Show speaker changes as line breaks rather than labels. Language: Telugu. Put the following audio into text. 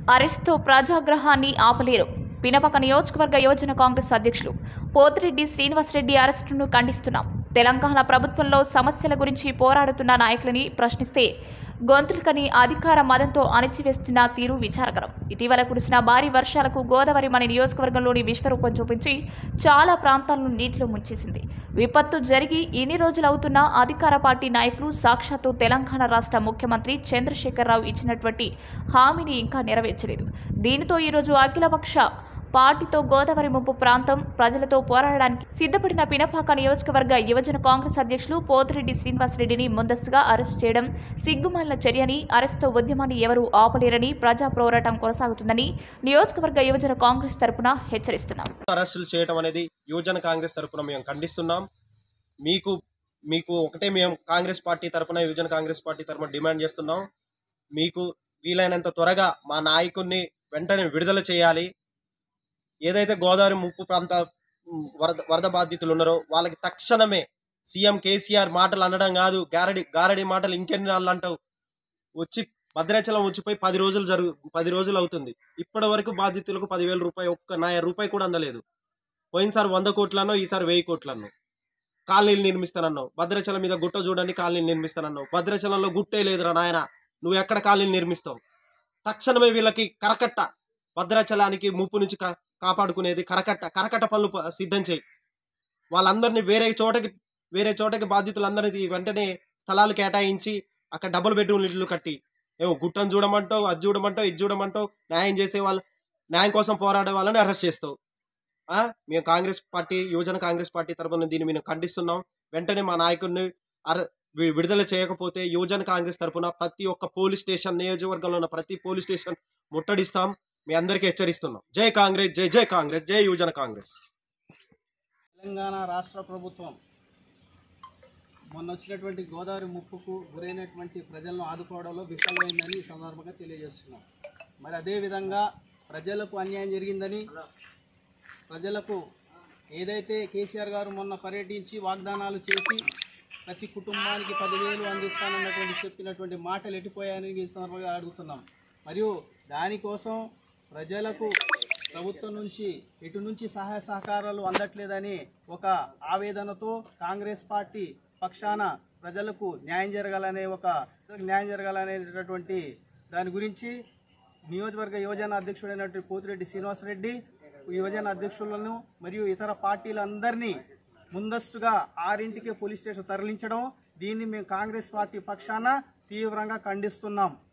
అరెస్ట్తో ప్రజాగ్రహాన్ని ఆపలేరు పినపక నియోజకవర్గ యువజన కాంగ్రెస్ అధ్యక్షులు పోతిరెడ్డి శ్రీనివాసరెడ్డి అరెస్టును ఖండిస్తున్నాం తెలంగాణ ప్రభుత్వంలో సమస్యల గురించి పోరాడుతున్న నాయకులని ప్రశ్నిస్తే గొంతులకని అధికార మదంతో అణిచివేస్తున్న తీరు విచారకరం ఇటీవల కురిసిన భారీ వర్షాలకు గోదావరి మన నియోజకవర్గంలోని విశ్వరూపం చూపించి చాలా ప్రాంతాలను నీటిలో ముంచేసింది విపత్తు జరిగి ఇన్ని రోజులవుతున్నా అధికార పార్టీ నాయకులు సాక్షాత్తు తెలంగాణ రాష్ట్ర ముఖ్యమంత్రి చంద్రశేఖరరావు ఇచ్చినటువంటి హామీని ఇంకా నెరవేర్చలేదు దీనితో ఈరోజు అఖిలపక్ష పార్టీతో గోదావరి ముంపు ప్రాంతం ప్రజలతో పోరాడడానికి సిద్ధపడిన పినపాక నియోజకవర్గ యువజన కాంగ్రెస్ అధ్యక్షులు పోతిరెడ్డి శ్రీనివాసరెడ్డిని ముందస్తుగా అరెస్ట్ చేయడం సిగ్గుమాలిన చర్యని అరెస్ట్తో ఉద్యమాన్ని ఎవరూ ఆపలేరని ప్రజా పోరాటం కొనసాగుతుందని నియోజకవర్గ యువజన కాంగ్రెస్ తరపున హెచ్చరిస్తున్నాం
అరెస్టులు చేయడం అనేది యువజన కాంగ్రెస్ తరపున మేము ఖండిస్తున్నాం మీకు మీకు ఒకటే మేము కాంగ్రెస్ పార్టీ తరపున యువజన కాంగ్రెస్ పార్టీ తరపున డిమాండ్ చేస్తున్నాం మీకు వీలైనంత త్వరగా మా నాయకుడిని వెంటనే విడుదల చేయాలి ఏదైతే గోదావరి ముప్పు ప్రాంత ఉమ్, వరద వరద బాధితులు ఉన్నారో వాళ్ళకి తక్షణమే సీఎం కేసీఆర్ మాటలు అనడం కాదు గారడి గారడి మాటలు ఇంకెన్ని నాళ్ళు అంటావు వచ్చి భద్రాచలం వచ్చిపోయి పది రోజులు జరుగు పది రోజులు అవుతుంది ఇప్పటి వరకు బాధితులకు పదివేల రూపాయలు ఒక్క నా రూపాయి కూడా అందలేదు పోయినసారి వంద కోట్లన్నో ఈసారి వెయ్యి కోట్లన్నో కాలనీలు నిర్మిస్తానన్నావు భద్రాచలం మీద గుట్ట చూడండి కాలనీలు నిర్మిస్తానన్నావు భద్రాచలంలో గుట్టే లేదురా నాయన నువ్వు ఎక్కడ కాలనీలు నిర్మిస్తావు తక్షణమే వీళ్ళకి కరకట్ట భద్రాచలానికి ముప్పు నుంచి కా- కాపాడుకునేది కరకట్ట కరకట్ట పనులు ప- సిద్ధం చేయి వాళ్ళందరినీ వేరే చోటకి వేరే చోటకి బాధితులందరినీ వెంటనే స్థలాలు కేటాయించి అక్కడ డబుల్ బెడ్రూమ్ ఇల్లు కట్టి ఏమో గుట్టను చూడమంటావు అది చూడమంటావు ఇది చూడమంటావు న్యాయం చేసే వాళ్ళు న్యాయం కోసం పోరాడే వాళ్ళని అరెస్ట్ చేస్తావు ఆ? మేము కాంగ్రెస్ పార్టీ యువజన కాంగ్రెస్ పార్టీ తరఫున దీన్ని మేము ఖండిస్తున్నాం వెంటనే మా నాయకుడిని అర వి- విడుదల చేయకపోతే యువజన కాంగ్రెస్ తరఫున ప్రతి ఒక్క పోలీస్ స్టేషన్ నియోజకవర్గంలో ఉన్న ప్రతి పోలీస్ స్టేషన్ ముట్టడిస్తాం మీ అందరికీ హెచ్చరిస్తున్నాం జై కాంగ్రెస్ జై జై కాంగ్రెస్ జై యువజన కాంగ్రెస్
తెలంగాణ రాష్ట్ర ప్రభుత్వం మొన్న వచ్చినటువంటి గోదావరి ముప్పుకు గురైనటువంటి ప్రజలను ఆదుకోవడంలో విఫలమైందని ఈ సందర్భంగా తెలియజేస్తున్నాం మరి అదేవిధంగా ప్రజలకు అన్యాయం జరిగిందని ప్రజలకు ఏదైతే కేసీఆర్ గారు మొన్న పర్యటించి వాగ్దానాలు చేసి ప్రతి కుటుంబానికి పదివేలు అందిస్తానన్నటువంటి చెప్పినటువంటి మాటలు ఎట్టిపోయాయని ఈ సందర్భంగా అడుగుతున్నాం మరియు దానికోసం ప్రజలకు ప్రభుత్వం నుంచి ఇటు నుంచి సహాయ సహకారాలు అందట్లేదని ఒక ఆవేదనతో కాంగ్రెస్ పార్టీ పక్షాన ప్రజలకు న్యాయం జరగాలనే ఒక న్యాయం జరగాలనేటటువంటి దాని గురించి నియోజకవర్గ యువజన అధ్యక్షుడైనటువంటి పోతిరెడ్డి శ్రీనివాసరెడ్డి యువజన అధ్యక్షులను మరియు ఇతర పార్టీలందరినీ ముందస్తుగా ఆరింటికే పోలీస్ స్టేషన్ తరలించడం దీన్ని మేము కాంగ్రెస్ పార్టీ పక్షాన తీవ్రంగా ఖండిస్తున్నాం